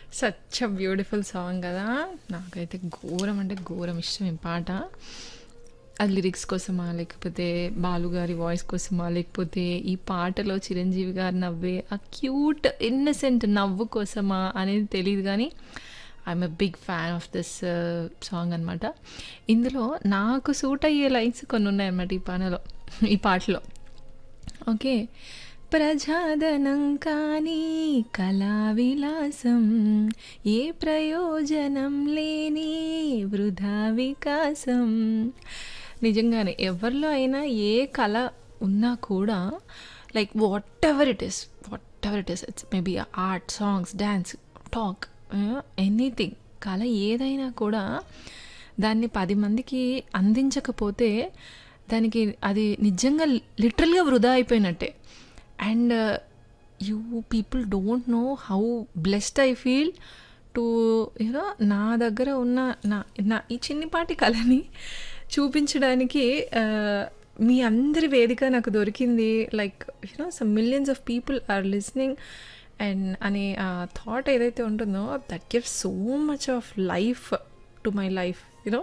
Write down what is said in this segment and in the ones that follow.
such a beautiful song కదా నాకైతే ఘోరం అంటే ఘోరం ఇష్టం ఈ పాట అది లిరిక్స్ కోసమా లేకపోతే బాలు గారి వాయిస్ కోసమా లేకపోతే ఈ పాటలో చిరంజీవి గారు నవ్వే ఆ క్యూట్ ఇన్నసెంట్ నవ్వు కోసమా అనేది తెలియదు కానీ I'm a big fan of this song అనమాట ఇందులో నాకు సూట్ అయ్యే లైన్స్ కొన్ని ఉన్నాయన్నమాట ఈ పాటలో ఈ పాటలో ఓకే ప్రజాదనం కానీ కళా విలాసం ఏ ప్రయోజనం లేని వృధా వికాసం నిజంగానే ఎవరిలో అయినా ఏ కళ ఉన్నా కూడా like whatever it is whatever it is it's maybe art songs dance talk anything కళ ఏదైనా కూడా దాన్ని పది మందికి అందించకపోతే దానికి అది నిజంగా లిటరల్గా వృధా అయిపోయినట్టే and you people don't know how blessed I feel to you know నా దగ్గర ఉన్న నా నా ఈ చిన్నిపాటి కళని చూపించడానికి మీ అందరి వేదిక నాకు దొరికింది like you know some millions of people are listening and అనే ఆ థాట్ ఏదైతే ఉంటుందో that gives so much of life to my life you know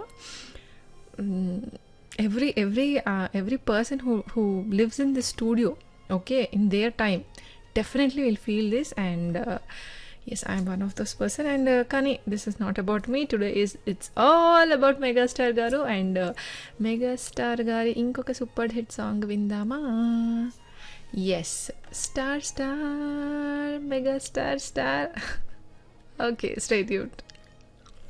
every every uh, every person who who lives in the studio okay in their time definitely will feel this and uh, yes i'm one of those person and uh, kani this is not about me today is it's all about megastar garu and uh, megastar gari ఇంకొక super hit song విందామా yes star star megastar star okay stay ట్యూట్